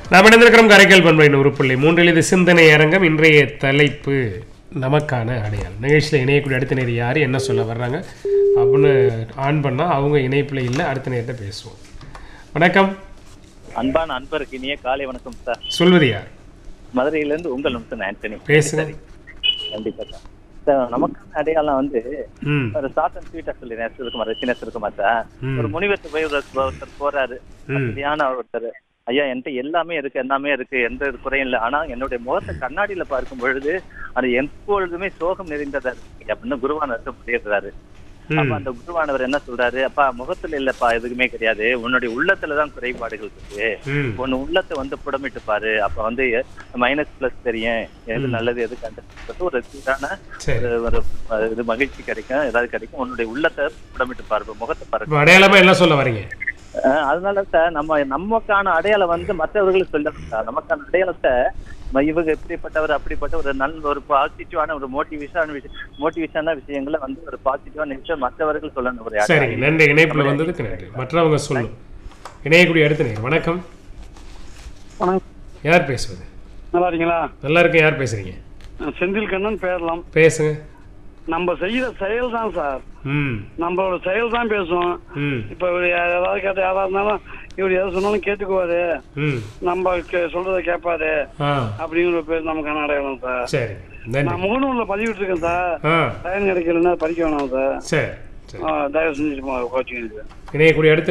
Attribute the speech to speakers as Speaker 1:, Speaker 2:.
Speaker 1: நாம் இணைந்திருக்கிறோம் கரைக்கல் பண்பையின் உறுப்புள்ளி மூன்றில் இது சிந்தனை அரங்கம் இன்றைய தலைப்பு நமக்கான அடையாளம் நிகழ்ச்சியில் இணையக்கூடிய அடுத்த நேர் யார் என்ன சொல்ல வர்றாங்க அப்படின்னு ஆன் பண்ணால் அவங்க இணைப்பில் இல்லை அடுத்த நேரத்தை பேசுவோம் வணக்கம்
Speaker 2: அன்பான அன்பருக்கு இனிய காலை வணக்கம் சார்
Speaker 1: சொல்வது யார்
Speaker 2: மதுரையிலிருந்து உங்கள் நிமிஷம் ஆண்டனி
Speaker 1: பேசுங்க
Speaker 2: கண்டிப்பா சார் சார் நமக்கான அடையாளம் வந்து
Speaker 1: ம்
Speaker 2: ஒரு ஷார்ட் அண்ட் ஸ்வீட்டா சொல்லி நேசம் இருக்குமா ரசினஸ் இருக்குமா சார்
Speaker 1: ம்.
Speaker 2: ஒரு முனிவத்து போய் ஒரு ஒருத்தர் போறாரு
Speaker 1: ம்
Speaker 2: சரியான ஒருத்தர் ஐயா என்கிட்ட எல்லாமே இருக்கு எல்லாமே இருக்கு எந்த ஒரு குறையும் இல்லை ஆனா என்னுடைய முகத்தை கண்ணாடியில பார்க்கும் பொழுது அது எப்பொழுதுமே சோகம் நிறைந்ததா இருக்கு அப்படின்னு குருவானவர் புரியுறாரு அப்ப
Speaker 1: ம்
Speaker 2: அந்த குருவானவர் என்ன சொல்றாரு அப்பா முகத்துல இல்லப்பா எதுக்குமே கிடையாது உன்னுடைய உள்ளத்துலதான் குறைபாடுகள் இருக்கு
Speaker 1: ம்
Speaker 2: ஒன்னு உள்ளத்தை வந்து புடமிட்டு பாரு அப்ப வந்து மைனஸ் பிளஸ் தெரியும் எது நல்லது எது கண்டது ஒரு சீரான
Speaker 1: சரி
Speaker 2: ஒரு ஒரு இது மகிழ்ச்சி கிடைக்கும் ஏதாவது கிடைக்கும் உன்னுடைய உள்ளத்தை புடமிட்டு பாரு முகத்தை பாரு
Speaker 1: இப்போ அடையாளமாக என்ன சொல்ல வரீங்க
Speaker 2: அஹ் அதனால சார் நம்ம நமக்கான அடையாளம் வந்து மற்றவர்களுக்கு சொல்லணும் சார் நமக்கான அடையாளத்தை ம- இவங்க இப்படிப்பட்டவர் அப்படிப்பட்ட ஒரு நல்ல ஒரு பாசிட்டிவான ஒரு மோட்டிவேஷனான விஷயம் மோட்டிவேஷனான விஷயங்களை வந்து ஒரு பாசிட்டிவான விஷயம் மற்றவர்கள் சொல்லணும் ஒரு
Speaker 1: சரி
Speaker 2: அடையாளம்.
Speaker 1: நன்றி இணைப்பில் வந்ததுக்கு நன்றி மற்றவங்க சொல்லும் இணையக்கூடிய அடுத்த நேர் வணக்கம்
Speaker 3: வணக்கம்
Speaker 1: யார் பேசுவது
Speaker 3: நல்லா இருக்கீங்களா
Speaker 1: நல்லா இருக்கேன் யார் பேசுறீங்க
Speaker 3: நான் செந்தில் கண்ணன் பேரலாம்
Speaker 1: பேசுங்க
Speaker 3: நம்ம செய்யற செயல் தான் சார்
Speaker 1: ம்
Speaker 3: நம்மளோட செயல் தான் பேசுவோம்
Speaker 1: ம்
Speaker 3: இப்ப இவர் யா- ஏதாவது கேட்ட யாரா இருந்தாலும் இவர் எதை சொன்னாலும் கேட்டுக்குவாரு
Speaker 1: ம்
Speaker 3: நம்ம கே- சொல்றதை கேட்பாரு
Speaker 1: ஆ
Speaker 3: அப்படிங்கிற பேர் நமக்கான அடையாளம் சார்
Speaker 1: சரி நன்றி
Speaker 3: நான் முகநூல்ல பதிவிட்டு இருக்கேன் சார்
Speaker 1: ஆ
Speaker 3: டைம் கிடைக்கலன்னா படிக்க வேணாம் சார்
Speaker 1: சரி சரி
Speaker 3: ஆ, தயவு செஞ்சு கோச்சிங்க சார்
Speaker 1: இணையக்கூடிய அடுத்த